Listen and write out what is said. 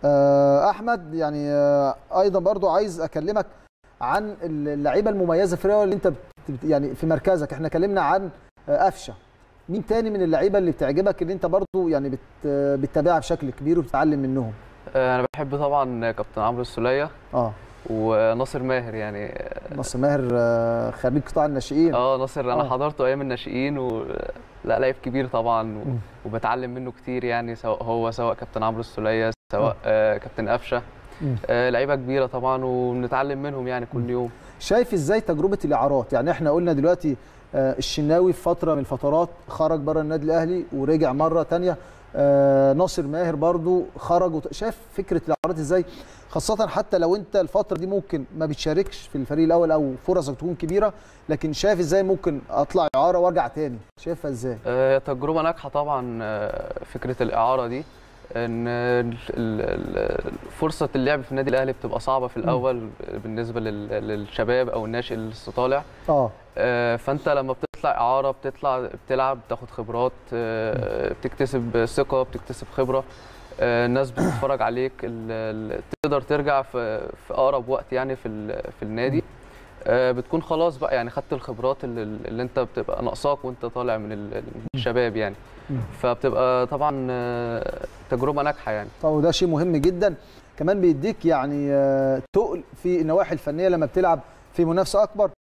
آه، احمد يعني آه، ايضا برضو عايز اكلمك عن اللعيبه المميزه في الرياضه اللي انت بت- بت- يعني في مركزك احنا كلمنا عن آه، قفشه مين تاني من اللعيبه اللي بتعجبك اللي انت برضو يعني بت بتتابعها بشكل كبير وبتتعلم منهم آه، انا بحب طبعا كابتن عمرو السوليه اه وناصر ماهر يعني نصر ماهر آه، خريج قطاع الناشئين اه ناصر انا آه. حضرته ايام الناشئين و لا لعيب كبير طبعا و... مم. وبتعلم منه كتير يعني سواء هو سواء كابتن عمرو السوليه سواء آه كابتن قفشه مم. آه لعيبه كبيره طبعا وبنتعلم منهم يعني كل يوم شايف ازاي تجربه الاعارات يعني احنا قلنا دلوقتي آه، الشناوي في فتره من الفترات خرج بره النادي الاهلي ورجع مره تانية آه، ناصر ماهر برضو خرج وت... شايف فكره الاعارات ازاي خاصه حتى لو انت الفتره دي ممكن ما بتشاركش في الفريق الاول او فرصك تكون كبيره لكن شايف ازاي ممكن اطلع اعاره وارجع تاني شايفها ازاي آه تجربه ناجحه طبعا آه فكره الاعاره دي ان ال- ال- ال- فرصه اللعب في النادي الاهلي بتبقى صعبه في الاول بالنسبه لل- للشباب او الناشئ اللي لسه طالع اه آه، فانت لما بتطلع اعاره بتطلع بتلعب بتاخد خبرات آه، بتكتسب ثقه بتكتسب خبره آه، الناس بتتفرج عليك ال- ال- تقدر ترجع في في اقرب وقت يعني في ال- في النادي آه، بتكون خلاص بقى يعني خدت الخبرات اللي, اللي انت بتبقى ناقصاك وانت طالع من ال- الشباب يعني مم. فبتبقى طبعا آه، تجربه ناجحه يعني طب وده شيء مهم جدا كمان بيديك يعني آه، تقل في النواحي الفنيه لما بتلعب في منافسه اكبر